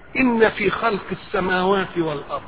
إن في خلق السماوات والأرض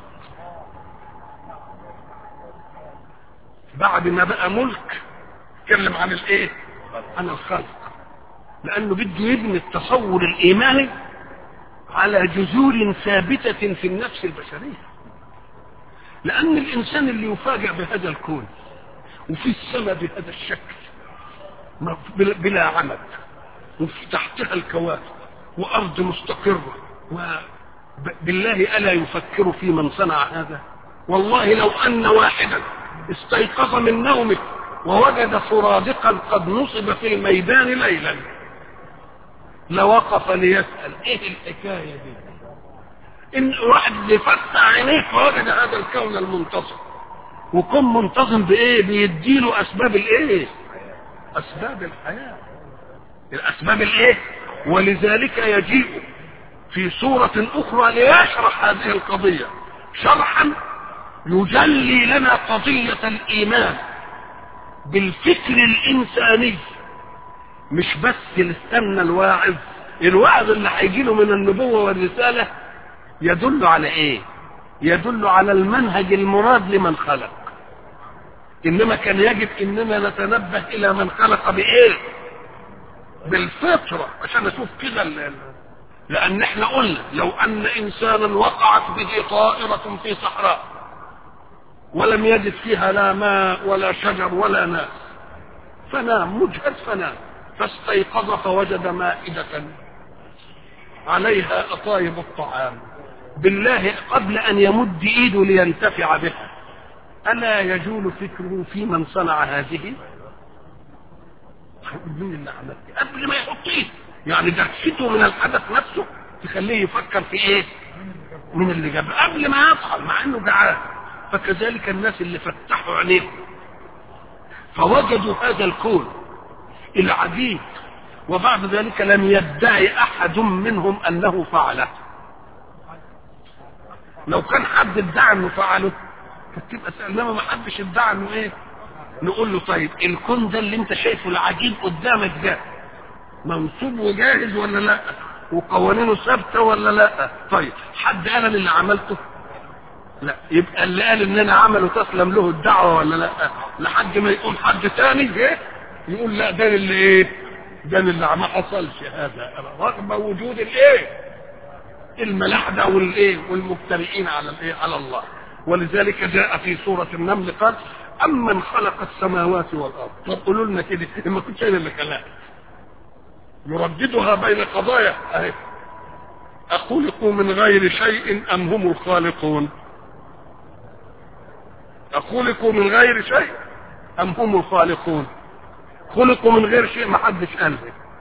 بعد ما بقى ملك اتكلم عن الايه عن الخلق لانه بده يبني التصور الايماني على جذور ثابتة في النفس البشرية لأن الإنسان اللي يفاجأ بهذا الكون وفي السماء بهذا الشكل بلا عمد وفي تحتها الكواكب وأرض مستقرة وبالله ألا يفكر في من صنع هذا والله لو أن واحدا استيقظ من نومه ووجد سرادقا قد نصب في الميدان ليلا لوقف ليسأل ايه الحكاية دي ان واحد يفتح عينيه فوجد هذا الكون المنتصف وكون منتظم بايه بيديله اسباب الايه اسباب الحياة الاسباب الايه ولذلك يجيء في سورة اخرى ليشرح هذه القضية شرحا يجلي لنا قضية الايمان بالفكر الانساني مش بس الاستنى الواعظ الواعظ اللي هيجي له من النبوة والرسالة يدل على ايه يدل على المنهج المراد لمن خلق انما كان يجب اننا نتنبه الى من خلق بايه بالفطرة عشان نشوف كده لان احنا قلنا لو ان انسانا وقعت به طائرة في صحراء ولم يجد فيها لا ماء ولا شجر ولا ناس فنام مجهد فنام فاستيقظ فوجد مائدة عليها أطايب الطعام بالله قبل أن يمد إيده لينتفع بها ألا يجول فكره في من صنع هذه مين اللي عمل قبل ما يحط إيده يعني دهشته من الحدث نفسه تخليه يفكر في إيه من اللي جاب قبل ما يفعل مع إنه جعان فكذلك الناس اللي فتحوا عينيهم فوجدوا هذا الكون العجيب وبعد ذلك لم يدعي احد منهم انه فعله لو كان حد ادعى انه فعله كانت تبقى انما ما حدش ادعى انه ايه نقول له طيب الكون ده اللي انت شايفه العجيب قدامك ده منصوب وجاهز ولا لا وقوانينه ثابته ولا لا طيب حد قال اللي عملته لا يبقى اللي قال ان انا عمله تسلم له الدعوه ولا لا لحد ما يقوم حد تاني ايه يقول لا ده اللي ايه ده اللي ما حصلش هذا رغم وجود الايه الملاحدة والايه والمبترئين على الايه على الله ولذلك جاء في سورة النمل قال أمن خلق السماوات والأرض طب قولوا لنا كده ما كنتش شايل الا كلام يرددها بين قضايا اهي أخلقوا من غير شيء أم هم الخالقون أخلقوا من غير شيء أم هم الخالقون خلقوا من غير شيء ما حدش قال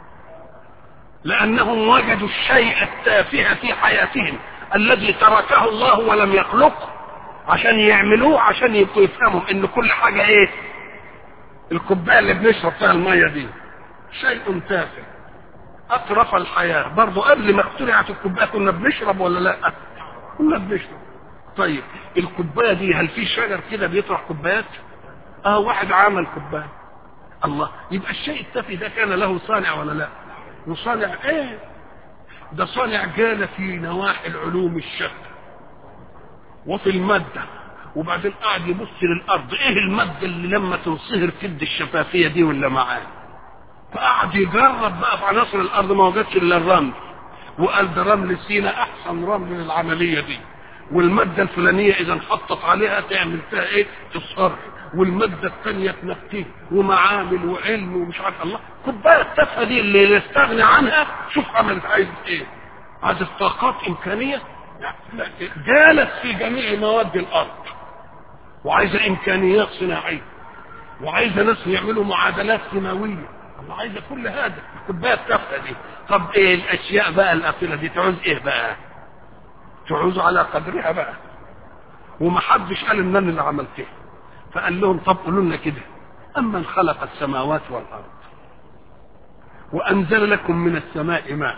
لأنهم وجدوا الشيء التافه في حياتهم الذي تركه الله ولم يخلقه عشان يعملوه عشان يبقوا يفهموا ان كل حاجة ايه الكوباية اللي بنشرب فيها المية دي شيء تافه اطرف الحياة برضو قبل ما اخترعت الكوباية كنا بنشرب ولا لا كنا بنشرب طيب الكوباية دي هل في شجر كده بيطرح كوبايات اه واحد عمل كوباية الله يبقى الشيء التافه ده كان له صانع ولا لا وصانع ايه ده صانع جال في نواحي العلوم الشتى وفي المادة وبعدين قاعد يبص للأرض ايه المادة اللي لما تنصهر تدي الشفافية دي ولا معاه فقعد يجرب بقى في عناصر الأرض ما وجدش إلا الرمل وقال ده رمل سينا أحسن رمل للعملية دي والمادة الفلانية إذا انحطت عليها تعمل فيها إيه تصهر والمادة الثانية تنقيه ومعامل وعلم ومش عارف الله كوباية التافهة دي اللي يستغني عنها شوف عملت عايز ايه عايز طاقات إمكانية جالت في جميع مواد الأرض وعايزة إمكانيات صناعية وعايزة ناس يعملوا معادلات كيماوية الله عايزة كل هذا الكوباية التافهة دي طب ايه الأشياء بقى الأخيرة دي تعوز ايه بقى تعوز على قدرها بقى ومحدش قال ان انا اللي عملتها فقال لهم طب قولوا لنا كده أمن خلق السماوات والأرض وأنزل لكم من السماء ماء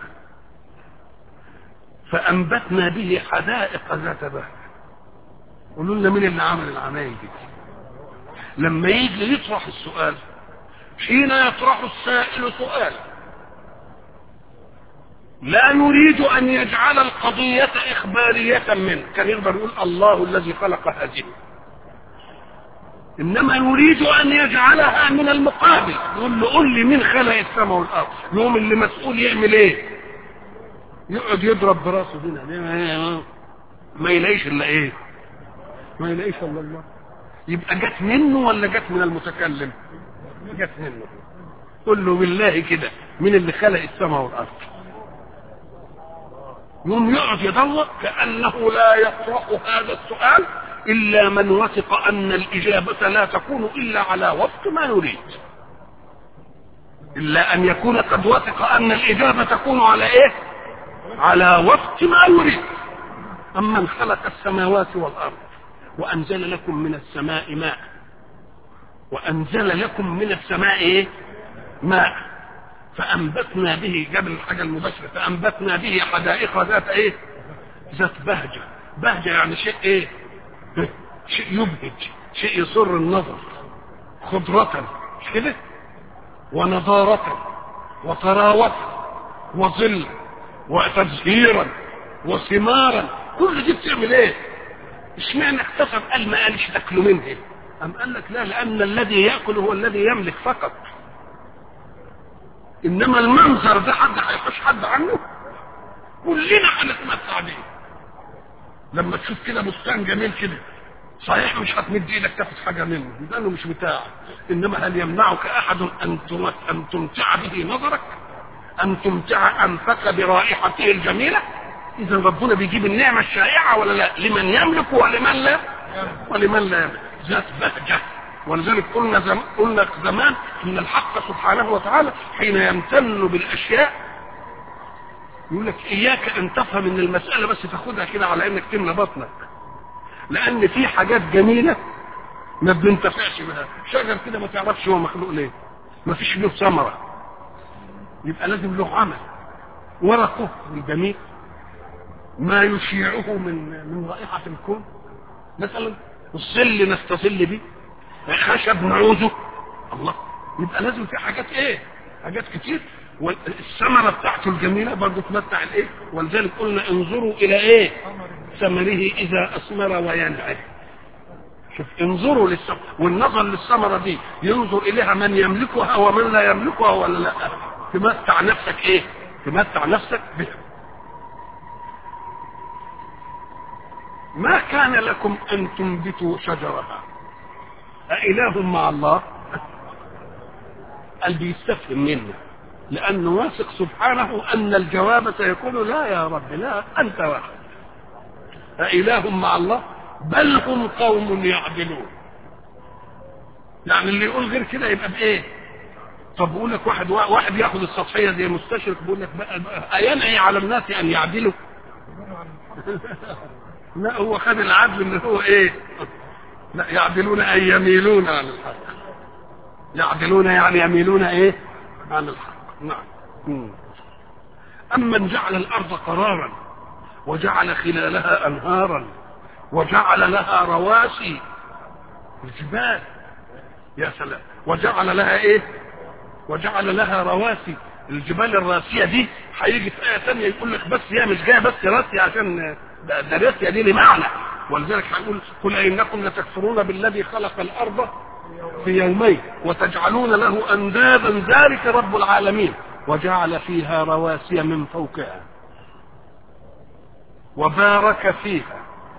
فأنبتنا به حدائق ذات بهجة قولوا لنا مين اللي عمل العمايل دي لما يجي يطرح السؤال حين يطرح السائل سؤال لا يريد ان يجعل القضية اخبارية منه كان يقدر يقول الله الذي خلق هذه انما يريد ان يجعلها من المقابل يقول له قل لي مين خلق السماء والارض يوم اللي مسؤول يعمل ايه يقعد يضرب براسه هنا ما يلاقيش الا ايه ما يلاقيش الا الله يبقى جت منه ولا جت من المتكلم جت منه قل له بالله كده مين اللي خلق السماء والارض يوم يقعد يدور كانه لا يطرح هذا السؤال الا من وثق ان الاجابه لا تكون الا على وفق ما يريد الا ان يكون قد وثق ان الاجابه تكون على ايه على وفق ما يريد اما من خلق السماوات والارض وانزل لكم من السماء ماء وانزل لكم من السماء ايه ماء فانبتنا به جاب الحاجه المباشره فانبتنا به حدائق ذات ايه ذات بهجه بهجه يعني شيء ايه شيء يبهج شيء يسر النظر خضرة مش كده ونضارة وطراوة وظل وتزهيرا وثمارا كل دي بتعمل ايه اشمعنى اختصر قال ما قالش تاكلوا منه أم قال لك لا لأن الذي يأكل هو الذي يملك فقط إنما المنظر ده حد هيحوش حد عنه كلنا هنتمتع بيه لما تشوف كده بستان جميل كده صحيح مش هتمد ايدك تاخد حاجه منه لانه مش بتاعك انما هل يمنعك احد ان ان تمتع به نظرك ان تمتع انفك برائحته الجميله اذا ربنا بيجيب النعمه الشائعه ولا لا لمن يملك ولمن لا ولمن لا يملك ذات بهجه ولذلك قلنا زم... قلنا زمان ان الحق سبحانه وتعالى حين يمتن بالاشياء يقول لك اياك ان تفهم ان المساله بس تاخدها كده على انك تملى بطنك لان في حاجات جميله ما بننتفعش بها شجر كده ما تعرفش هو مخلوق ليه ما فيش له ثمره يبقى لازم له عمل ورقه الجميل ما يشيعه من من رائحه الكون مثلا الظل نستظل به خشب نعوذه الله يبقى لازم في حاجات ايه حاجات كتير والثمره بتاعته الجميله برضه تمتع الايه ولذلك قلنا انظروا الى ايه ثمره اذا اثمر وينعم شوف انظروا للثمره والنظر للثمره دي ينظر اليها من يملكها ومن لا يملكها ولا لا تمتع نفسك ايه تمتع نفسك بها ما كان لكم ان تنبتوا شجرها أإله مع الله قال بيستفهم منه لأنه واثق سبحانه أن الجواب سيكون لا يا رب لا أنت واحد أإله مع الله بل هم قوم يعدلون يعني اللي يقول غير كده يبقى بإيه طب بقول لك واحد واحد ياخد السطحيه زي مستشرق بيقول لك اينعي على الناس ان يعدلوا لا هو خد العدل اللي هو ايه لا يعدلون أي يميلون عن الحق يعدلون يعني يميلون ايه عن الحق نعم أمن جعل الأرض قرارا وجعل خلالها أنهارا وجعل لها رواسي الجبال يا سلام وجعل لها ايه وجعل لها رواسي الجبال الراسية دي هيجي في آية ثانية يقول لك بس هي مش جاية بس راسية عشان ده, ده راسية دي لمعنى ولذلك هنقول قل إنكم لتكفرون بالذي خلق الأرض في يومين وتجعلون له أندادا ذلك رب العالمين وجعل فيها رواسي من فوقها وبارك فيها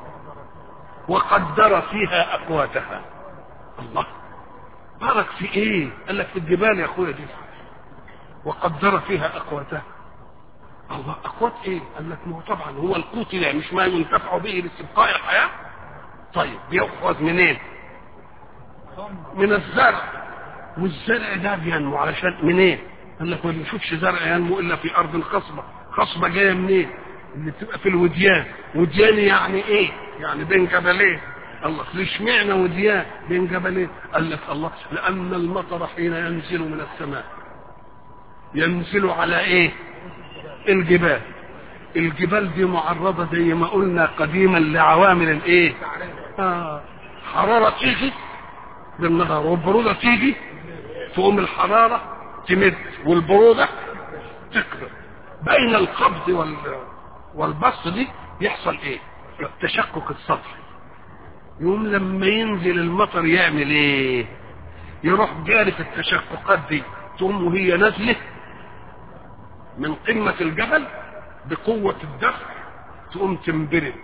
وقدر فيها أقواتها الله بارك في ايه قال لك في الجبال يا اخويا دي وقدر فيها اقواتها الله اقوات ايه قال لك ما هو طبعا هو القوت ده مش ما ينتفع به لاستبقاء الحياه طيب بيأخذ منين من الزرع والزرع ده بينمو علشان منين قال لك ما بنشوفش زرع ينمو الا في ارض خصبه خصبه جايه منين اللي بتبقى في الوديان وديان يعني ايه يعني بين جبلين الله ليش معنى وديان بين جبلين قال لك الله لان المطر حين ينزل من السماء ينزل على ايه الجبال الجبال دي معرضة زي ما قلنا قديما لعوامل الايه آه. حرارة تيجي بالنهار والبرودة تيجي تقوم الحرارة تمد والبرودة تكبر بين القبض وال والبسط دي يحصل ايه التشقق السطحي يوم لما ينزل المطر يعمل ايه يروح جاري في التشققات دي تقوم وهي نازله من قمة الجبل بقوة الدفع تقوم تنبرد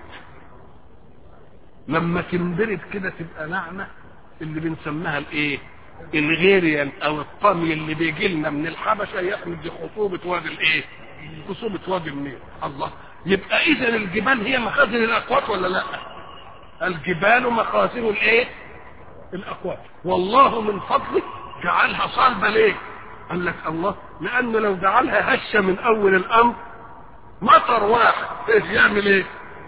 لما تنبرد كده تبقى نعمة اللي بنسميها الايه الغيريان او الطمي اللي بيجي لنا من الحبشة يحمل دي خصوبة وادي الايه خصوبة وادي النيل الله يبقى اذا الجبال هي مخازن الاقوات ولا لا الجبال مخازن الايه الاقوات والله من فضله جعلها صلبة ليه قال لك الله لانه لو جعلها هشة من اول الامر مطر واحد ايه يعمل ايه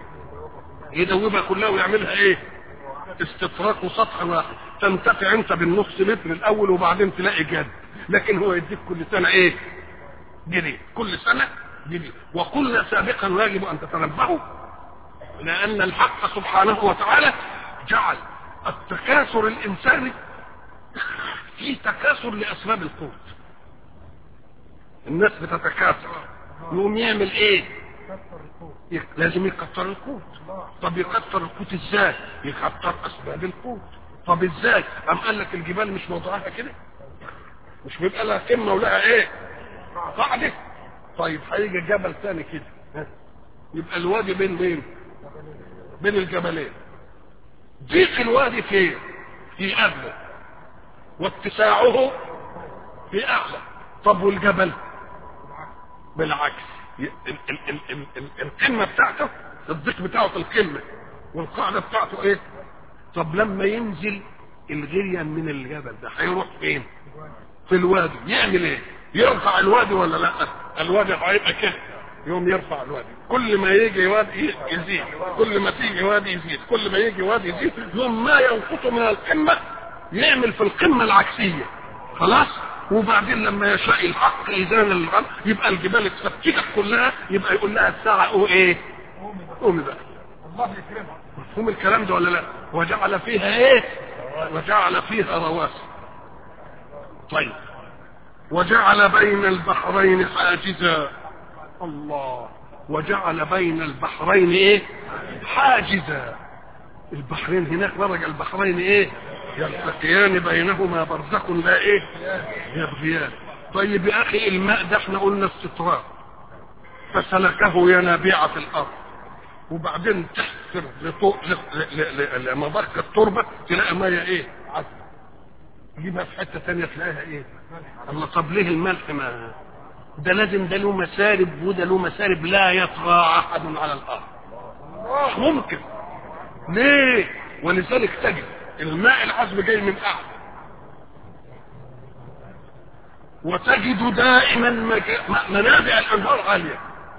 يدوبها كلها ويعملها ايه استطراق وسطح واحد تنتفع انت بالنص متر الاول وبعدين تلاقي جد لكن هو يديك كل سنه ايه جنيه كل سنه جنيه وقلنا سابقا ويجب ان تتنبهوا لان الحق سبحانه وتعالى جعل التكاثر الانساني في تكاثر لاسباب القوت الناس بتتكاثر يقوم يعمل ايه يك- لازم يكتر القوت طب يكتر القوت ازاي يكتر اسباب القوت طب ازاي ام قال لك الجبال مش موضوعها كده مش بيبقى لها قمه ولها ايه قاعده طيب هيجي جبل ثاني كده ها؟ يبقى الوادي بين بين بين الجبلين ضيق الوادي فين في ادنى واتساعه في اعلى طب والجبل بالعكس ي- ال- ال- ال- ال- ال- القمه بتاعته الضيق بتاعه في القمه والقاعده بتاعته ايه طب لما ينزل الغريان من الجبل ده هيروح فين في الوادي يعمل ايه يرفع الوادي ولا لا الوادي هيبقى كده يوم يرفع الوادي كل ما يجي وادي يزيد كل ما تيجي وادي يزيد كل ما يجي وادي يزيد يوم ما ينقص من القمه يعمل في القمه العكسيه خلاص وبعدين لما يشاء الحق اذان الغرب يبقى الجبال اتفتتت كلها يبقى يقول لها الساعه او ايه قومي بقى الله يكرمك مفهوم الكلام ده ولا لا وجعل فيها ايه وجعل فيها رواسي طيب وجعل بين البحرين حاجزا الله وجعل بين البحرين ايه حاجزا البحرين هناك مرج البحرين ايه يلتقيان بينهما برزخ لا ايه يبغيان طيب يا اخي الماء ده احنا قلنا استطراد فسلكه ينابيع في الارض وبعدين تحفر لطو- ل- ل- ل- لمضخ التربه تلاقي ميه ايه عذبه تجيبها في حته ثانيه تلاقيها ايه الله طب ليه الملح ما ده لازم ده له مسارب وده له مسارب لا يطغى احد على الارض مش ممكن ليه ولذلك تجد الماء العذب جاي من اعلى وتجد دائما مج- م- منابع الانهار عاليه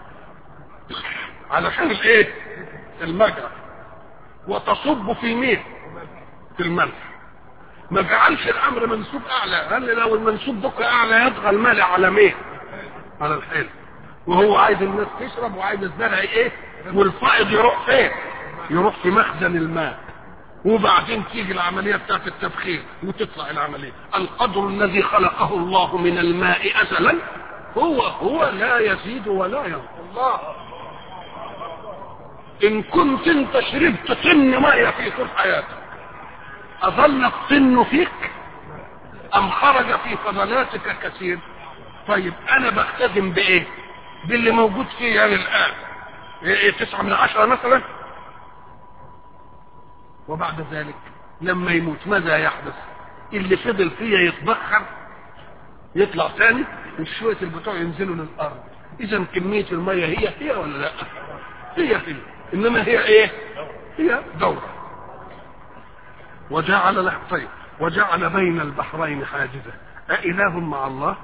علشان الايه المجرى وتصب في مين في الملح ما جعلش الامر منسوب اعلى قال لي لو المنسوب بكره اعلى يطغى المالع على مين على الحلو وهو عايز الناس تشرب وعايز الزرع ايه والفائض يروح فين يروح في مخزن الماء وبعدين تيجي العمليه بتاعت التبخير وتطلع العمليه القدر الذي خلقه الله من الماء ازلا هو هو لا يزيد ولا ينقص الله ان كنت انت شربت طن ميه في طول حياتك اظل الطن فيك ام خرج في فضلاتك كثير طيب انا بختزم بايه باللي موجود فيه يعني الان إيه إيه تسعة من عشرة مثلا وبعد ذلك لما يموت ماذا يحدث اللي فضل فيه يتبخر يطلع تاني وشوية البتوع ينزلوا للأرض إذا كمية المية هي هي ولا لا هي هي إنما هي إيه هي دورة وجعل له طيب وجعل بين البحرين حاجزا أإله مع الله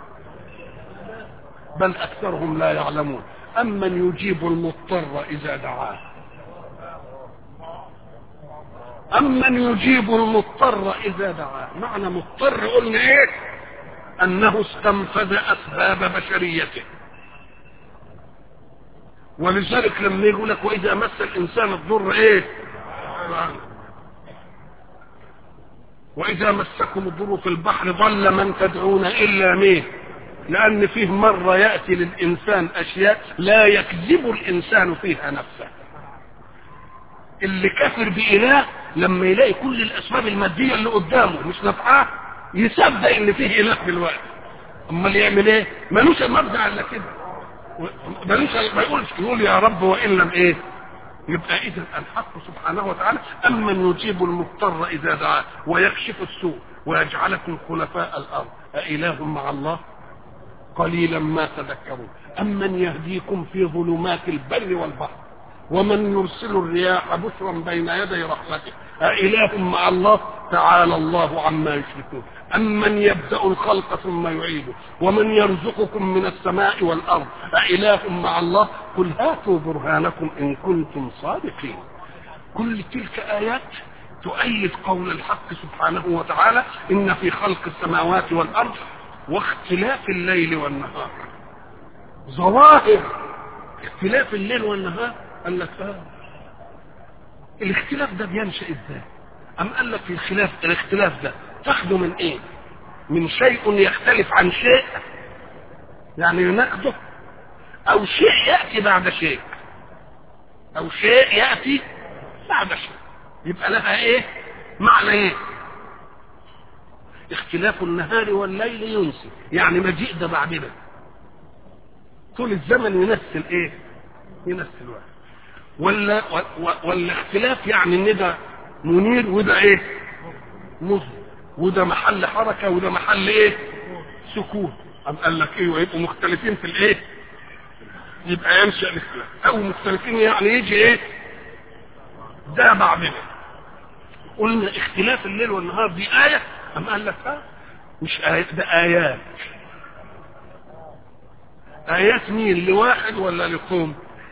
بل أكثرهم لا يعلمون أمن يجيب المضطر إذا دعاه أمن يجيب المضطر إذا دعاه معنى مضطر قلنا إيه أنه استنفذ أسباب بشريته ولذلك لما يقول لك وإذا مس الإنسان الضر إيه وإذا مسكم الضر في البحر ضل من تدعون إلا مين لان فيه مرة يأتي للانسان اشياء لا يكذب الانسان فيها نفسه اللي كافر بإله لما يلاقي كل الاسباب المادية اللي قدامه مش نافعاه يصدق ان فيه اله دلوقتي امال يعمل ايه ملوش مبدأ الا كده ملوش ما يقولش يقول يا رب وان لم ايه يبقى اذا الحق سبحانه وتعالى امن يجيب المضطر اذا دعاه ويكشف السوء ويجعلكم خلفاء الارض أإله مع الله قليلا ما تذكرون أمن يهديكم في ظلمات البر والبحر ومن يرسل الرياح بشرا بين يدي رحمته أإله مع الله تعالى الله عما يشركون أمن يبدأ الخلق ثم يعيده ومن يرزقكم من السماء والأرض أإله مع الله قل هاتوا برهانكم إن كنتم صادقين كل تلك آيات تؤيد قول الحق سبحانه وتعالى إن في خلق السماوات والأرض واختلاف الليل والنهار ظواهر اختلاف الليل والنهار قال لك آه الاختلاف ده بينشأ ازاي أم قال لك الخلاف الاختلاف ده تاخده من ايه من شيء يختلف عن شيء يعني يناقضه او شيء يأتي بعد شيء او شيء يأتي بعد شيء يبقى لها ايه معنى ايه اختلاف النهار والليل ينسي يعني مجيء ده بعد ده طول الزمن ينسل ايه ينسل واحد ولا ولا اختلاف يعني ان ده منير وده ايه مظلم وده محل حركة وده محل ايه سكون أم قال لك ايه ويبقوا مختلفين في الايه يبقى ينشأ الاختلاف او مختلفين يعني يجي ايه ده بعد ده قلنا اختلاف الليل والنهار دي آية أم قال لك ها مش آية ده آيات آيات مين لواحد ولا لقوم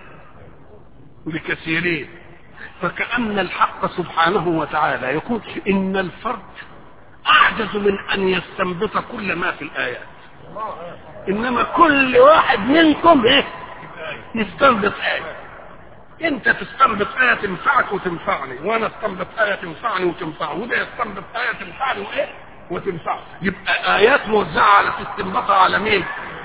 لكثيرين فكأن الحق سبحانه وتعالى يقول إن الفرد أعجز من أن يستنبط كل ما في الآيات إنما كل واحد منكم إيه يستنبط آية انت تستنبط آية تنفعك وتنفعني وانا استنبط آية تنفعني وتنفعه وده يستنبط آية تنفعني وايه وتنفعه يبقى آيات موزعة على استنباطها على مين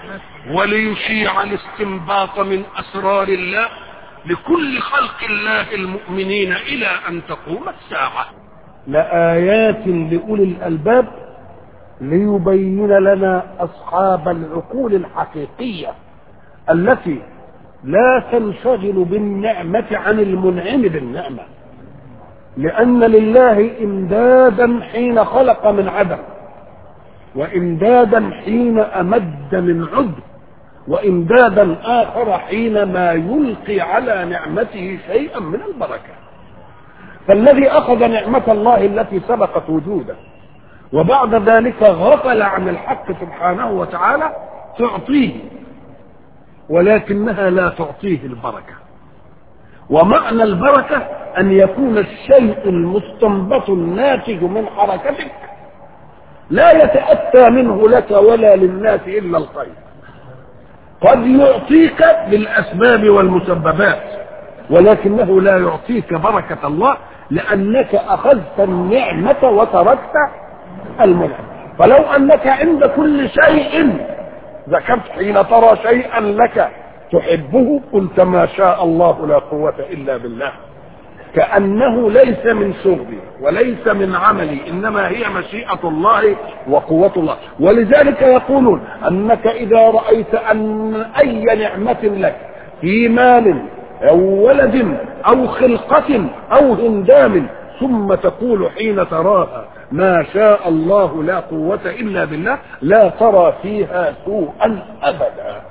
وليشيع الاستنباط من أسرار الله لكل خلق الله المؤمنين إلى أن تقوم الساعة لآيات لأولي الألباب ليبين لنا أصحاب العقول الحقيقية التي لا تنشغل بالنعمة عن المنعم بالنعمة لأن لله إمدادا حين خلق من عدم وإمدادا حين أمد من عدم وإمدادا آخر حينما يلقي على نعمته شيئا من البركة فالذي أخذ نعمة الله التي سبقت وجوده وبعد ذلك غفل عن الحق سبحانه وتعالى تعطيه ولكنها لا تعطيه البركة ومعنى البركة أن يكون الشيء المستنبط الناتج من حركتك لا يتأتى منه لك ولا للناس إلا الخير قد يعطيك بالأسباب والمسببات ولكنه لا يعطيك بركة الله لأنك أخذت النعمة وتركت المنعم فلو أنك عند كل شيء ذكرت حين ترى شيئا لك تحبه قلت ما شاء الله لا قوة إلا بالله كأنه ليس من شغلي وليس من عملي إنما هي مشيئة الله وقوة الله ولذلك يقولون أنك إذا رأيت أن أي نعمة لك في مال أو ولد أو خلقة أو هندام ثم تقول حين تراها ما شاء الله لا قوة إلا بالله لا ترى فيها سوءا أبدا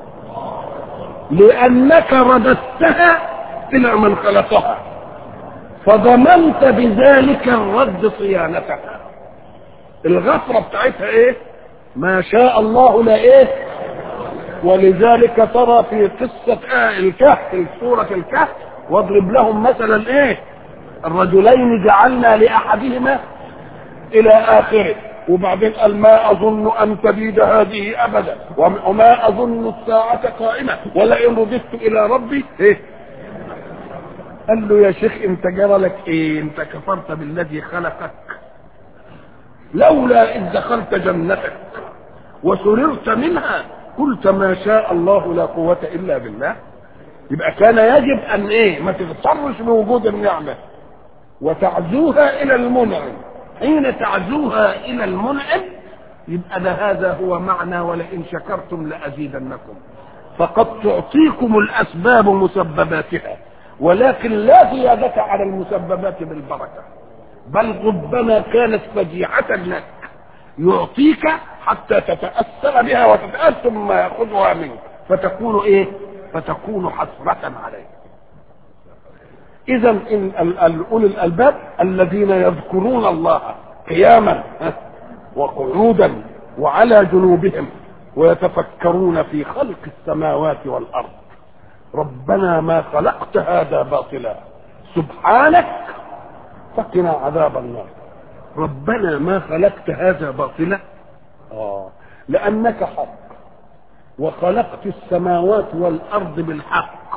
لأنك رددتها إلى من خلقها فضمنت بذلك الرد صيانتها الغفرة بتاعتها ايه ما شاء الله لا ايه ولذلك ترى في قصة آه الكهف في سورة الكهف واضرب لهم مثلا ايه الرجلين جعلنا لأحدهما إلى آخره وبعدين قال ما أظن أن تبيد هذه أبدا وما أظن الساعة قائمة ولئن رددت إلى ربي إيه قال له يا شيخ انت جرى لك ايه انت كفرت بالذي خلقك لولا اذ دخلت جنتك وسررت منها قلت ما شاء الله لا قوة إلا بالله يبقى كان يجب أن إيه ما تغترش بوجود النعمة وتعزوها إلى المنعم حين تعزوها إلى المنعم يبقى ده هذا هو معنى ولئن شكرتم لأزيدنكم فقد تعطيكم الأسباب مسبباتها ولكن لا زيادة على المسببات بالبركة بل ربما كانت فجيعة لك يعطيك حتى تتأثر بها وتتأثم ما يأخذها منك فتكون ايه فتكون حسرة عليك اذا ان ال- ال- اولي الالباب الذين يذكرون الله قياما ها، وقعودا وعلى جنوبهم ويتفكرون في خلق السماوات والارض ربنا ما خلقت هذا باطلا سبحانك فقنا عذاب النار ربنا ما خلقت هذا باطلا اه لانك حق وخلقت السماوات والارض بالحق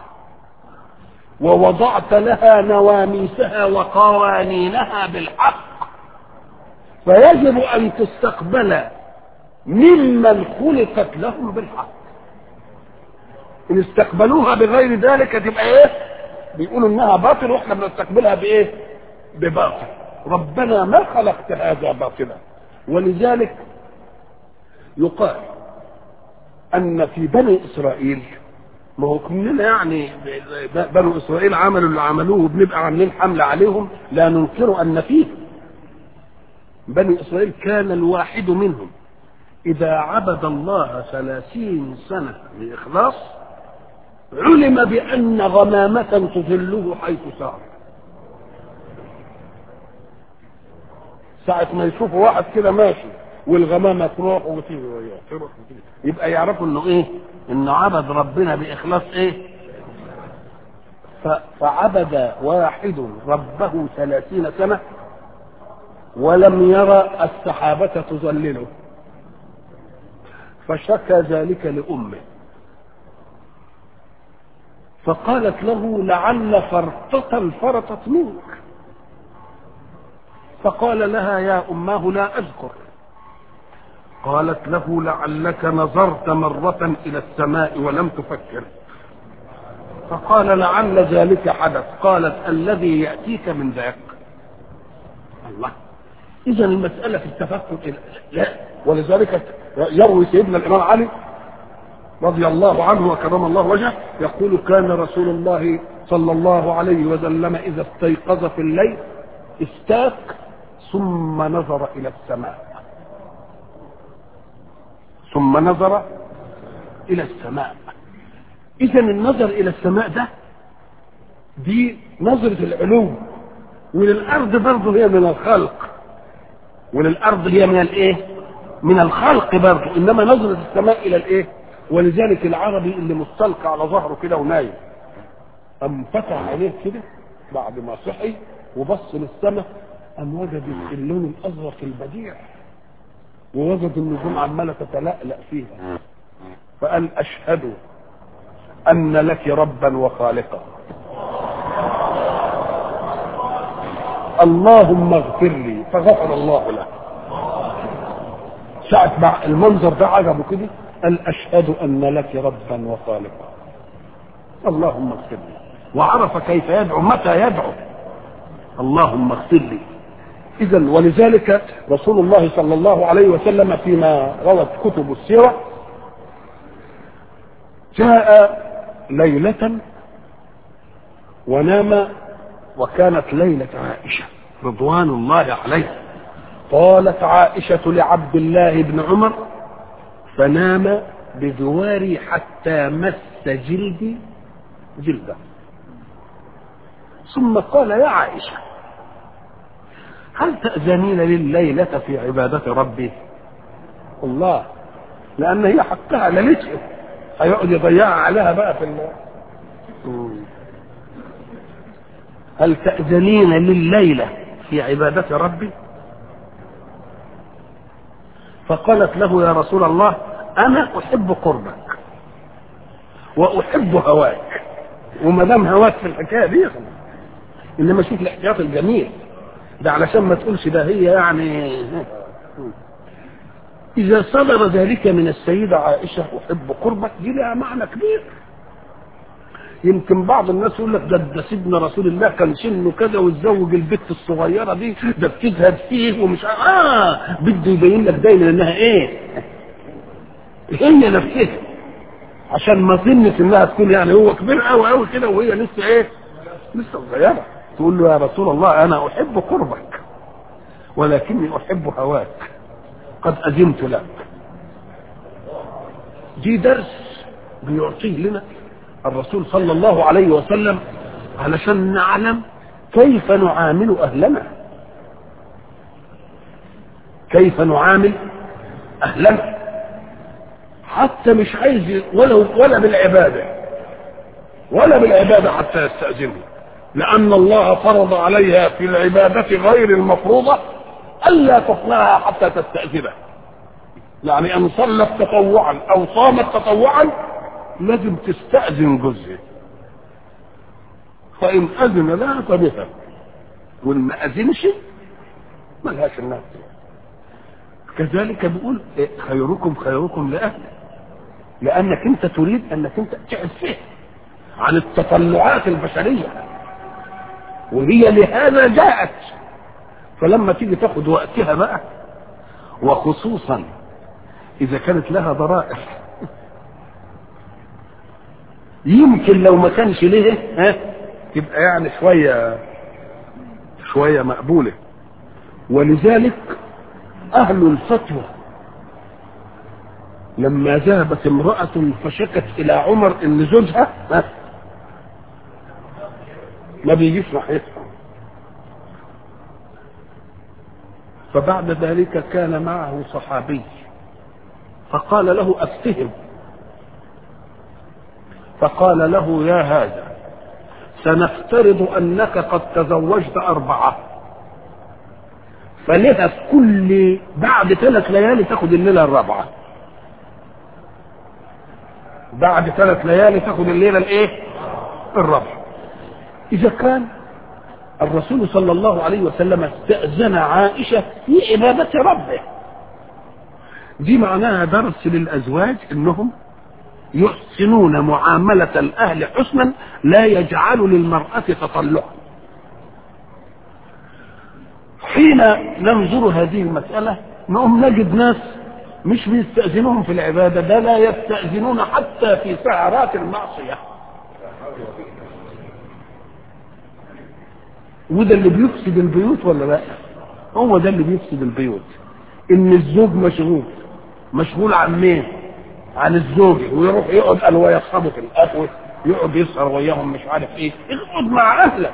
ووضعت لها نواميسها وقوانينها بالحق فيجب ان تستقبل ممن خلقت لهم بالحق ان استقبلوها بغير ذلك تبقى ايه بيقولوا انها باطل واحنا بنستقبلها بايه بباطل ربنا ما خلقت هذا باطلا ولذلك يقال ان في بني اسرائيل ما هو كلنا يعني بنو اسرائيل عملوا اللي عملوه وبنبقى عاملين حمله عليهم لا ننكر ان فيه بني اسرائيل كان الواحد منهم اذا عبد الله ثلاثين سنه باخلاص علم بان غمامه تظله حيث سار ساعة ما يشوفوا واحد كده ماشي والغمامة تروح وتيجي وياه تروح وتيجي يبقى يعرفوا انه ايه؟ انه عبد ربنا باخلاص ايه؟ ف- فعبد واحد ربه ثلاثين سنة ولم يرى السحابة تظلله فشكى ذلك لأمه فقالت له لعل فرطة فرطت منك فقال لها يا أماه لا أذكر قالت له لعلك نظرت مرة إلى السماء ولم تفكر فقال لعل ذلك حدث قالت الذي يأتيك من ذاك الله إذا المسألة في التفكر إلى- لا ولذلك يروي سيدنا الإمام علي رضي الله عنه وكرم الله وجهه يقول كان رسول الله صلى الله عليه وسلم إذا استيقظ في الليل استاك ثم نظر إلى السماء ثم نظر إلى السماء إذا النظر إلى السماء ده دي نظرة العلو وللأرض برضه هي من الخلق وللأرض هي من الإيه؟ من الخلق برضه إنما نظرة السماء إلى الإيه؟ ولذلك العربي اللي مستلقى على ظهره كده ونايم قام فتح عينيه كده بعد ما صحي وبص للسماء قام وجد اللون الازرق البديع ووجد النجوم عماله تتلألأ فيها فقال اشهد ان لك ربا وخالقا اللهم اغفر لي فغفر الله له ساعة مع المنظر ده عجبه كده قال أشهد أن لك ربا وخالقا اللهم اغفر لي وعرف كيف يدعو متى يدعو اللهم اغفر لي إذا ولذلك رسول الله صلى الله عليه وسلم فيما روت كتب السيرة جاء ليلة ونام وكانت ليلة عائشة رضوان الله عليه قالت عائشة لعبد الله بن عمر فنام بجواري حتى مس جلدي جلده ثم قال يا عائشة هل تأذنين لليلة في عبادة ربي الله لأن هي حقها ليلته هيقعد يضيعها عليها بقى في الله هل تأذنين لليلة في عبادة ربي فقالت له يا رسول الله أنا أحب قربك وأحب هواك وما دام هواك في الحكاية دي خلاص إنما شوف الاحتياط الجميل ده علشان ما تقولش ده هي يعني إذا صدر ذلك من السيدة عائشة أحب قربك دي لها معنى كبير يمكن بعض الناس يقول لك ده, ده سيدنا رسول الله كان سنه كذا واتزوج البت الصغيره دي ده بتزهد فيه ومش ع- اه بده يبين لك دايما انها ايه؟ هي نفسها عشان ما ظنش انها تكون يعني هو كبير قوي قوي كده وهي لسه ايه؟ لسه صغيره تقول له يا رسول الله انا احب قربك ولكني احب هواك قد اذنت لك دي درس بيعطيه لنا الرسول صلى الله عليه وسلم علشان نعلم كيف نعامل اهلنا كيف نعامل اهلنا حتى مش عايز ولا ولا بالعباده ولا بالعباده حتى يستاذنه لان الله فرض عليها في العباده غير المفروضه الا تصنعها حتى تستاذنه يعني ان صلت تطوعا او صامت تطوعا لازم تستأذن جوزها فإن أذن لها فبها وإن ما أذنش ملهاش الناس كذلك بيقول إيه، خيركم خيركم لأهله لأنك أنت تريد أنك أنت تعفه عن التطلعات البشرية وهي لهذا جاءت فلما تيجي تاخد وقتها بقى وخصوصا إذا كانت لها ضرائر يمكن لو ما كانش ليه ها تبقى يعني شويه شويه مقبوله ولذلك اهل الفتوى لما ذهبت امرأة فشكت إلى عمر إن زوجها ها ما بيجيش ناحيتها فبعد ذلك كان معه صحابي فقال له أفتهم فقال له يا هذا سنفترض انك قد تزوجت اربعه فلها في كل بعد ثلاث ليالي تاخد الليله الرابعه بعد ثلاث ليالي تاخد الليله الايه الرابعه اذا كان الرسول صلى الله عليه وسلم استأذن عائشة في عبادة ربه دي معناها درس للأزواج إنهم يحسنون معاملة الأهل حسنا لا يجعل للمرأة تطلعا حين ننظر هذه المسألة نقوم نجد ناس مش بيستأذنون في العبادة ده لا يستأذنون حتى في سعرات المعصية وده اللي بيفسد البيوت ولا لا هو ده اللي بيفسد البيوت ان الزوج مشغول مشغول عن مين عن الزوج ويروح يقعد قال ويصحبه في القهوه يقعد يسهر وياهم مش عارف ايه اقعد مع اهلك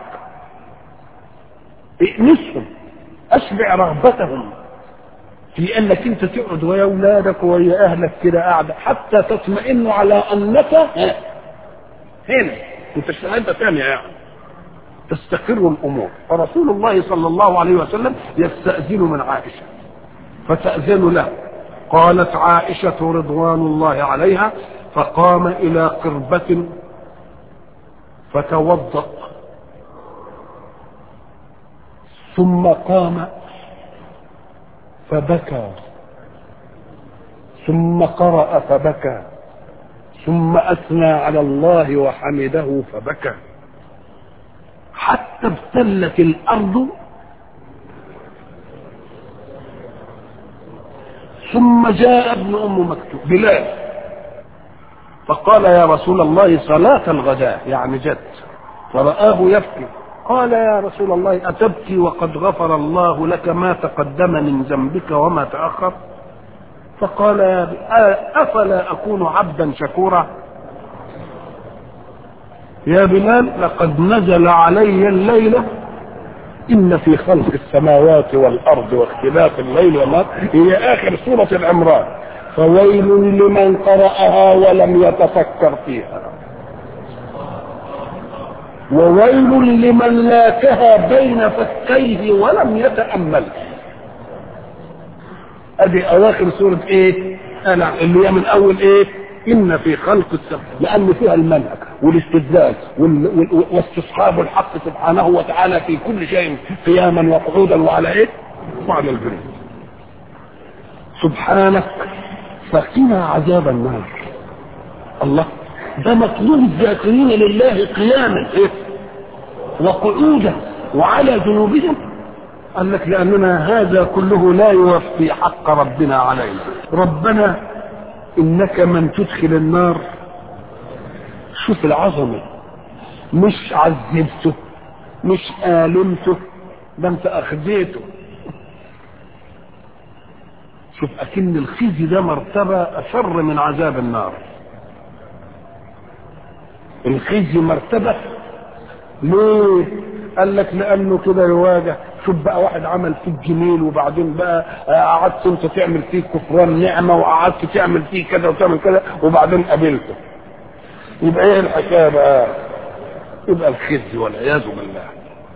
ائنسهم اشبع رغبتهم في انك انت تقعد ويا اولادك ويا اهلك كده قاعده حتى تطمئن على انك هنا انت مش حته ثانيه يعني تستقر الامور فرسول الله صلى الله عليه وسلم يستاذن من عائشه فتاذن له قالت عائشه رضوان الله عليها فقام الى قربه فتوضا ثم قام فبكى ثم قرأ فبكى ثم أثنى على الله وحمده فبكى حتى ابتلت الأرض ثم جاء ابن أم مكتوب بلال فقال يا رسول الله صلاة الغداء يعني جد فرآه يبكي قال يا رسول الله أتبكي وقد غفر الله لك ما تقدم من ذنبك وما تأخر فقال يا أفلا أكون عبدا شكورا يا بلال لقد نزل علي الليلة إن في خلق السماوات والأرض واختلاف الليل والنهار هي آخر سورة العمران فويل لمن قرأها ولم يتفكر فيها وويل لمن لاكها بين فكيه ولم يتأمل ادي اواخر سورة ايه انا اللي هي من اول ايه ان في خلق السماء لان فيها المنهج والاستدلال وال... وال... واستصحاب الحق سبحانه وتعالى في كل شيء قياما وقعودا وعلى ايه وعلى الجنود سبحانك فقنا عذاب النار الله ده مطلوب الذاكرين لله قياما إيه؟ وقعودا وعلى جنوبهم قال لك لأننا هذا كله لا يوفي حق ربنا علينا ربنا إنك من تدخل النار شوف العظمة مش عذبته مش آلمته ده انت أخذيته شوف أكن الخزي ده مرتبة أشر من عذاب النار الخزي مرتبة ليه؟ قال لك لأنه كده يواجه شوف بقى واحد عمل فيك جميل وبعدين بقى قعدت انت تعمل فيه كفران نعمة وقعدت تعمل فيه كذا وتعمل كذا وبعدين قابلته يبقى ايه الحكاية بقى؟ يبقى الخزي والعياذ بالله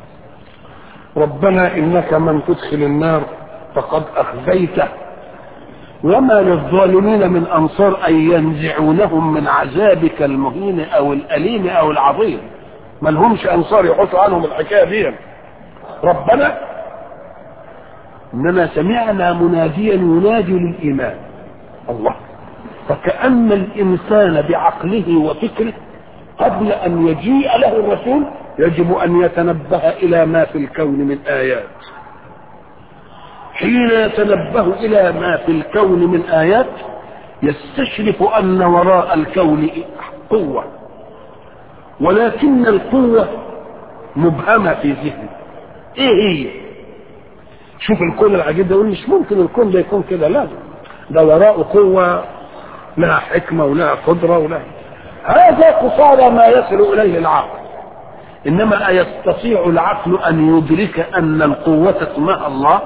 ربنا انك من تدخل النار فقد اخزيته وما للظالمين من انصار ان ينزعونهم من عذابك المهين او الاليم او العظيم ما لهمش انصار يحطوا عنهم الحكايه دي ربنا اننا سمعنا مناديا ينادي للايمان الله فكأن الإنسان بعقله وفكره قبل أن يجيء له الرسول يجب أن يتنبه إلى ما في الكون من آيات حين يتنبه إلى ما في الكون من آيات يستشرف أن وراء الكون قوة ولكن القوة مبهمة في ذهنه ايه هي شوف الكون العجيب ده يقول مش ممكن الكون ده يكون كده لا ده وراءه قوة لها حكمة ولها قدرة ولها هذا قصارى ما يصل إليه العقل إنما أيستطيع العقل أن يدرك أن القوة اسمها الله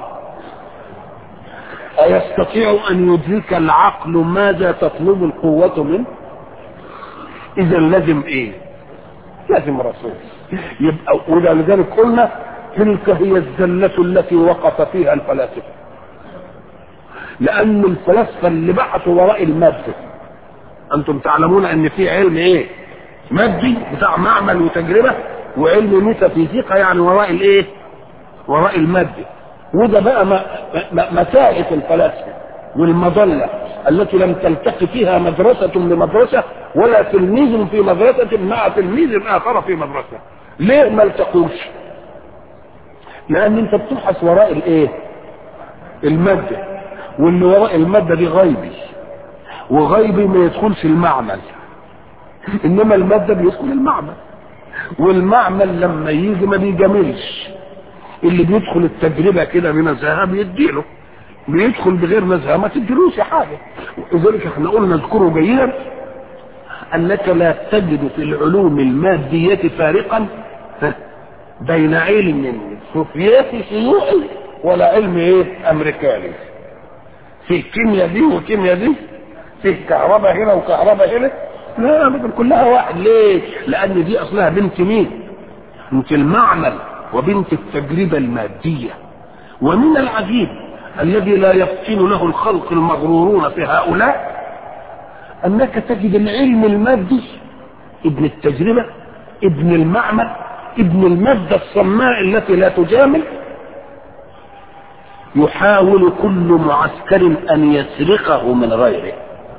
أيستطيع أن يدرك العقل ماذا تطلب القوة منه إذا لازم إيه لازم رسول يبقى ولذلك قلنا تلك هي الزلة التي وقف فيها الفلاسفة لأن الفلاسفة اللي بحثوا وراء المادة أنتم تعلمون أن في علم إيه مادي بتاع معمل وتجربة وعلم ميتافيزيقا يعني وراء الإيه وراء المادة وده بقى متاعة الفلاسفة والمظلة التي لم تلتقي فيها مدرسة بمدرسة ولا تلميذ في مدرسة مع تلميذ آخر في مدرسة ليه ما التقوش لأن أنت بتبحث وراء الإيه المادة واللي وراء المادة دي غيبي وغيبي ما يدخلش المعمل إنما المادة بيدخل المعمل والمعمل لما يجي ما بيجاملش اللي بيدخل التجربة كده بنزاهة بيديله بيدخل بغير نزاهة ما تديلوش حاجة لذلك احنا قلنا اذكره جيدا انك لا تجد في العلوم المادية فارقا بين علم سوفيتي شيوعي ولا علم ايه امريكاني في كيمياء دي وكيمياء دي في كهرباء هنا وكهرباء هنا لا ابدا كلها واحد ليه لان دي اصلها بنت مين بنت المعمل وبنت التجربة المادية ومن العجيب الذي لا يفطن له الخلق المغرورون في هؤلاء انك تجد العلم المادي ابن التجربة ابن المعمل ابن المادة الصماء التي لا تجامل يحاول كل معسكر ان يسرقه من غيره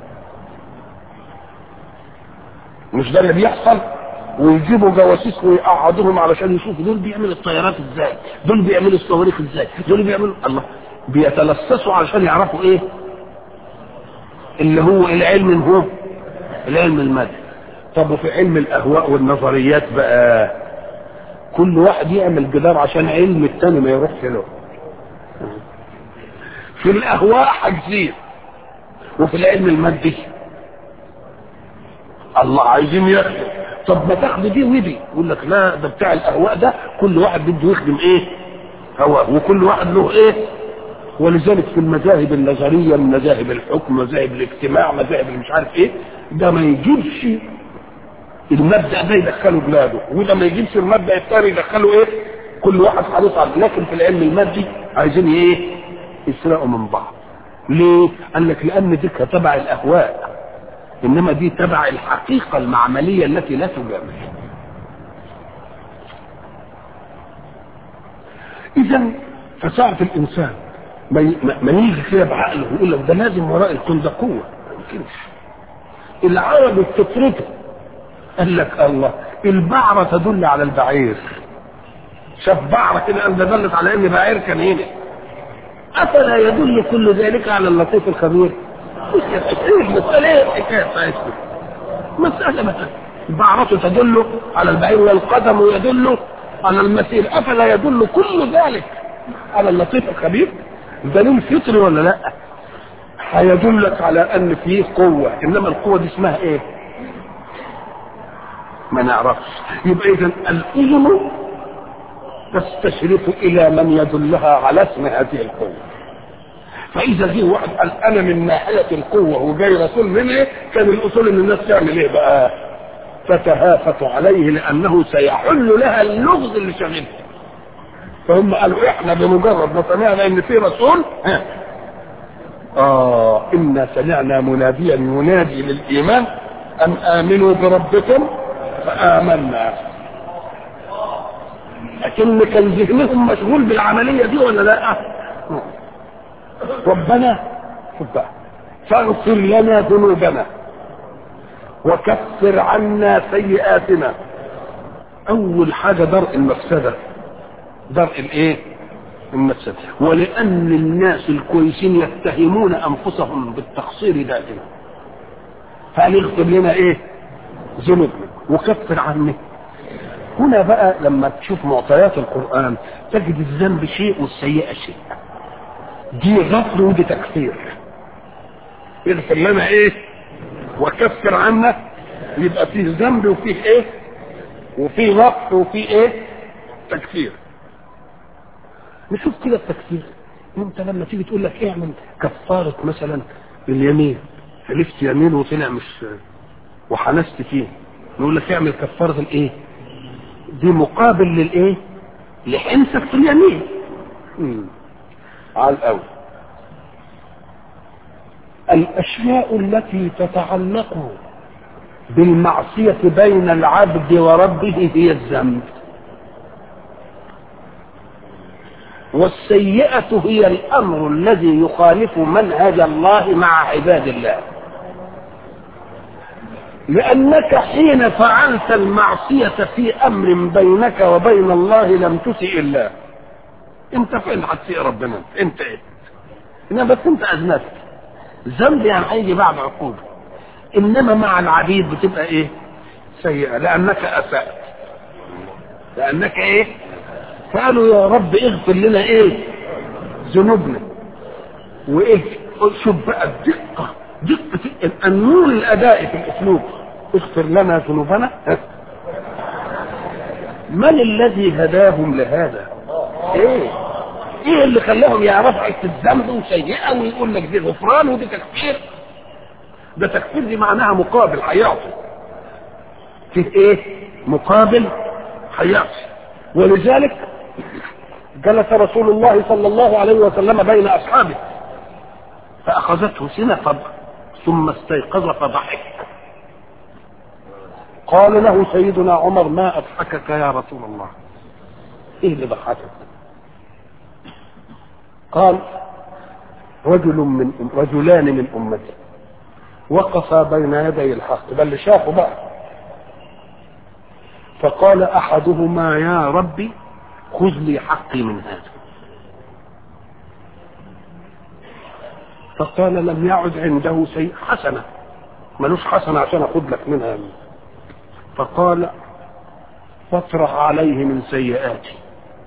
مش ده اللي بيحصل ويجيبوا جواسيس ويقعدوهم علشان يشوفوا دول بيعملوا الطيارات ازاي دول بيعملوا الصواريخ ازاي دول بيعملوا الله بيتلصصوا علشان يعرفوا ايه اللي هو العلم هو العلم المادي طب وفي علم الاهواء والنظريات بقى كل واحد يعمل جدار عشان علم التاني ما يروحش له في الاهواء حاجزين وفي العلم المادي الله عايزين يخدم طب ما تاخد دي ودي يقول لك لا ده بتاع الاهواء ده كل واحد بده يخدم ايه هواه وكل واحد له ايه ولذلك في المذاهب النظرية من مذاهب الحكم مذاهب الاجتماع مذاهب مش عارف ايه ده ما يجيبش المبدأ ده يدخله بلاده وده ما يجيبش المبدأ الثاني يدخله ايه كل واحد حريص على لكن في العلم المادي عايزين ايه يسرقوا من بعض ليه قال لك لان دي تبع الاهواء انما دي تبع الحقيقة المعملية التي لا تجامل اذا فساعة الانسان ما ي- ما- ما يجي كده بعقله ويقول لك ده لازم وراء الكون ده قوه ما يمكنش العرب بفطرته قال لك الله البعرة تدل على البعير شاف بعرة كده قال ده دلت على ان بعير كان هنا افلا يدل كل ذلك على اللطيف الخبير مش ايه المسألة ايه الحكاية بتاعتكم مسألة مثلا البعرة تدل على البعير والقدم يدل على المسير افلا يدل كل ذلك على اللطيف الخبير دليل فطري ولا لا هيدلك على ان فيه قوة انما القوة دي اسمها ايه ما نعرفش يبقى اذا الاذن تستشرف الى من يدلها على اسم هذه القوة فاذا جه واحد قال انا من ناحية القوة وجاي رسول من ايه كان الاصول ان الناس تعمل ايه بقى فتهافت عليه لانه سيحل لها اللغز اللي شغلها فهم قالوا احنا بمجرد ما سمعنا ان في رسول ها اه انا سمعنا مناديا ينادي للايمان ان امنوا بربكم فامنا لكن كان ذهنهم مشغول بالعمليه دي ولا لا ربنا شوف بقى فاغفر لنا ذنوبنا وكفر عنا سيئاتنا اول حاجه درء المفسده درء الايه المفسده ولان الناس الكويسين يتهمون انفسهم بالتقصير دائما فقال يغفر لنا ايه ذنوبنا وكفر عنا هنا بقى لما تشوف معطيات القرآن تجد الذنب شيء والسيئة شيء دي غفر ودي تكفير يغفر لنا ايه وكفر عنا يبقى فيه ذنب وفيه ايه وفيه غفر وفيه ايه تكفير نشوف كده التكفير انت لما تيجي تقول لك اعمل كفارة مثلا اليمين حلفت يمين وطلع مش وحنست فيه نقول لك اعمل كفارة الايه دي مقابل للايه لحنسك في اليمين مم. على الاول الاشياء التي تتعلق بالمعصية بين العبد وربه هي الذنب والسيئة هي الأمر الذي يخالف منهج الله مع عباد الله لأنك حين فعلت المعصية في أمر بينك وبين الله لم تسئ الله أنت فين هتسئ ربنا أنت إيه إنما بس أنت أذنبت ذنب يعني هيجي بعد عقوبة إنما مع العبيد بتبقى إيه سيئة لأنك أسأت لأنك إيه فقالوا يا رب اغفر لنا إيه ذنوبنا وإيه شوف بقى الدقة دقة النور الأداء في الأسلوب اغفر لنا ذنوبنا من الذي هداهم لهذا ايه ايه اللي خلاهم يعرفوا عيش الذنب وسيئة ويقول لك دي غفران ودي تكفير ده تكفير دي معناها مقابل هيعطي في ايه مقابل هيعطي ولذلك جلس رسول الله صلى الله عليه وسلم بين اصحابه فاخذته سنه فضل ثم استيقظ فضحك قال له سيدنا عمر ما اضحكك يا رسول الله ايه اللي ضحكك قال رجل من رجلان من امتي وقفا بين يدي الحق بل اللي شافوا بقى فقال احدهما يا ربي خذ لي حقي من هذا فقال لم يعد عنده شيء حسنة ملوش حسنة عشان اخد لك منها فقال فاطرح عليه من سيئاتي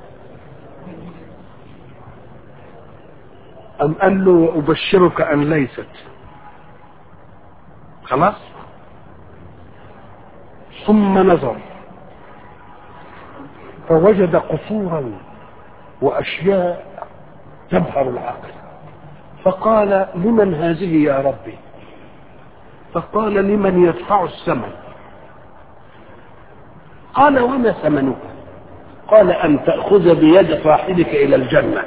أم قال له أبشرك أن ليست خلاص ثم نظر فوجد قصورا وأشياء تبهر العقل فقال لمن هذه يا ربي فقال لمن يدفع الثمن قال وما ثمنك قال أن تأخذ بيد صاحبك إلى الجنة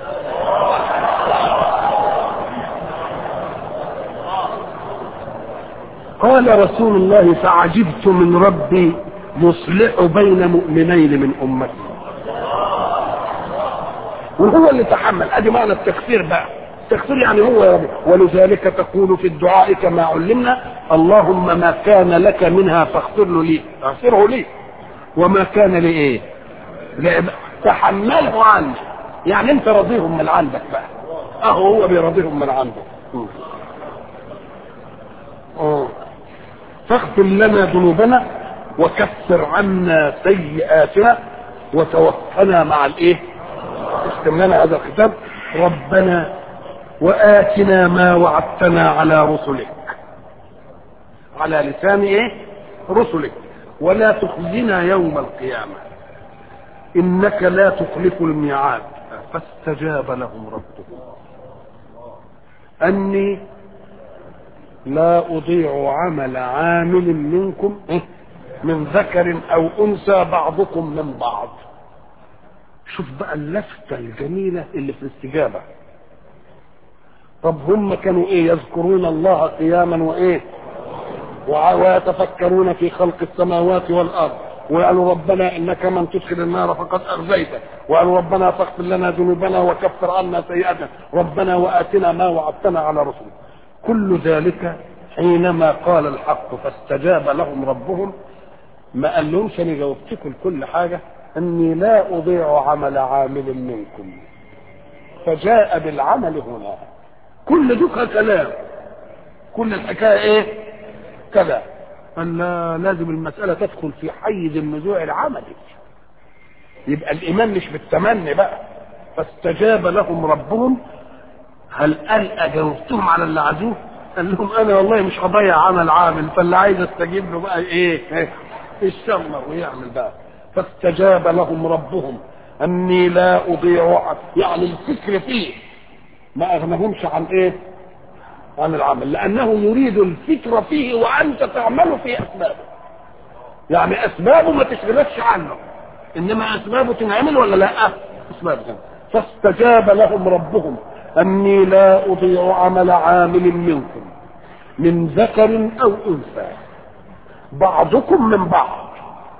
قال رسول الله فعجبت من ربي يصلح بين مؤمنين من أمتي وهو اللي تحمل ادي معنى التكفير بقى التكفير يعني هو يا رب ولذلك تقول في الدعاء كما علمنا اللهم ما كان لك منها فاغفر له لي اغفره لي وما كان لايه لعب- تحمله عني يعني انت راضيهم من عندك بقى اهو هو بيراضيهم من عنده م. آه. فاغفر لنا ذنوبنا وكفر عنا سيئاتنا وتوفنا مع الايه اختم لنا هذا الكتاب ربنا واتنا ما وعدتنا على رسلك على لسان ايه رسلك ولا تخزنا يوم القيامه انك لا تخلف الميعاد فاستجاب لهم ربهم اني لا اضيع عمل عامل منكم من ذكر او انثى بعضكم من بعض شوف بقى اللفته الجميله اللي في الاستجابه طب هم كانوا ايه يذكرون الله قياما وايه وع- ويتفكرون في خلق السماوات والارض وقالوا ربنا انك من تدخل النار فقد اغزيته وقالوا ربنا فاغفر لنا ذنوبنا وكفر عنا سيئاتنا ربنا واتنا ما وعدتنا على رسلك كل ذلك حينما قال الحق فاستجاب لهم ربهم ما قال لهمش انا جاوبتكم كل حاجه اني لا اضيع عمل عامل منكم فجاء بالعمل هنا كل دوكا كلام كل الحكايه ايه كذا قال لا لازم المساله تدخل في حيز النزوع العملي يبقى الايمان مش بالتمني بقى فاستجاب لهم ربهم هل قال اجاوبتهم على اللي عزوه قال لهم انا والله مش هضيع عمل عامل فاللي عايز استجيب له بقى ايه إيه؟ يشمر ويعمل بقى فاستجاب لهم ربهم اني لا اضيع يعني الفكر فيه ما اغنهمش عن ايه عن العمل لانه يريد الفكر فيه وانت تعمل في اسبابه يعني اسبابه ما تشغلكش عنه انما اسبابه تنعمل ولا لا اسبابه تنعمل. فاستجاب لهم ربهم اني لا اضيع عمل عامل منكم من ذكر او انثى بعضكم من بعض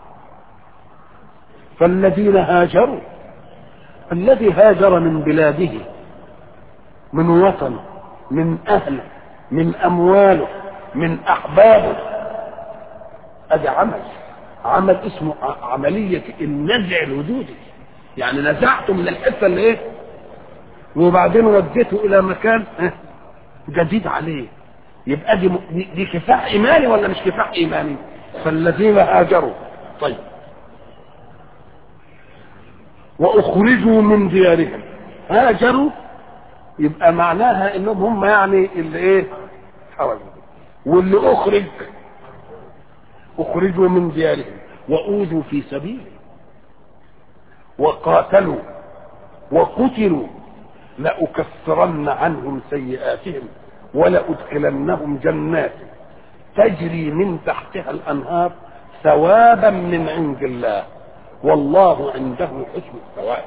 فالذين هاجروا الذي هاجر من بلاده من وطنه من اهله من امواله من احبابه ادي عمل عمل اسمه ع- عمليه النزع الوجودي يعني نزعته من الحته اللي ايه وبعدين وديته الى مكان اه، جديد عليه يبقى دي, م- دي, دي كفاح ايماني ولا مش كفاح ايماني فالذين هاجروا طيب واخرجوا من ديارهم هاجروا يبقى معناها انهم هم يعني اللي ايه حرجوا واللي اخرج اخرجوا من ديارهم واوذوا في سبيله وقاتلوا وقتلوا لأكفرن عنهم سيئاتهم ولأدخلنهم جنات تجري من تحتها الأنهار ثوابا من عند الله والله عنده حسن الثواب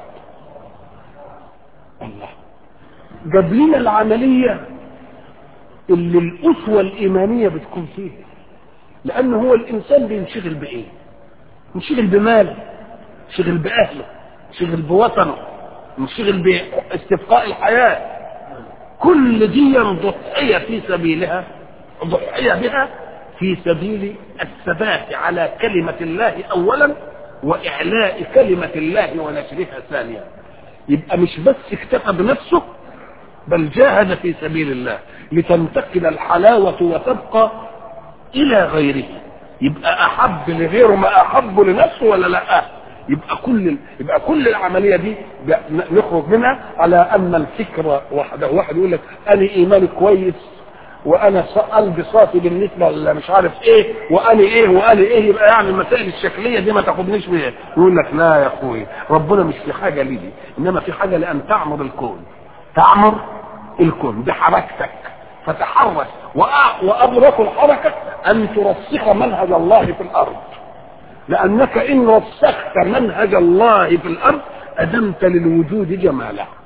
الله جاب لنا العملية اللي الأسوة الإيمانية بتكون فيها لأنه هو الإنسان بينشغل بإيه؟ ينشغل بماله ينشغل بأهله ينشغل بوطنه ينشغل باستبقاء الحياة كل دي ضحية في سبيلها ضحية بها في سبيل الثبات على كلمة الله أولا وإعلاء كلمة الله ونشرها ثانيا يبقى مش بس اكتفى بنفسه بل جاهد في سبيل الله لتنتقل الحلاوة وتبقى إلى غيره يبقى أحب لغيره ما أحب لنفسه ولا لا يبقى كل يبقى كل العمليه دي نخرج منها على ان الفكره واحده واحد يقول لك انا ايماني كويس وانا قلبي صافي بالنسبه اللي مش عارف ايه وانا ايه وانا ايه يبقى يعني المسائل الشكليه دي ما تاخدنيش بيها يقول لك لا يا اخوي ربنا مش في حاجه لي انما في حاجه لان تعمر الكون تعمر الكون بحركتك فتحرك وابرك الحركه ان ترسخ منهج الله في الارض لأنك إن رسخت منهج الله في الأرض أدمت للوجود جماله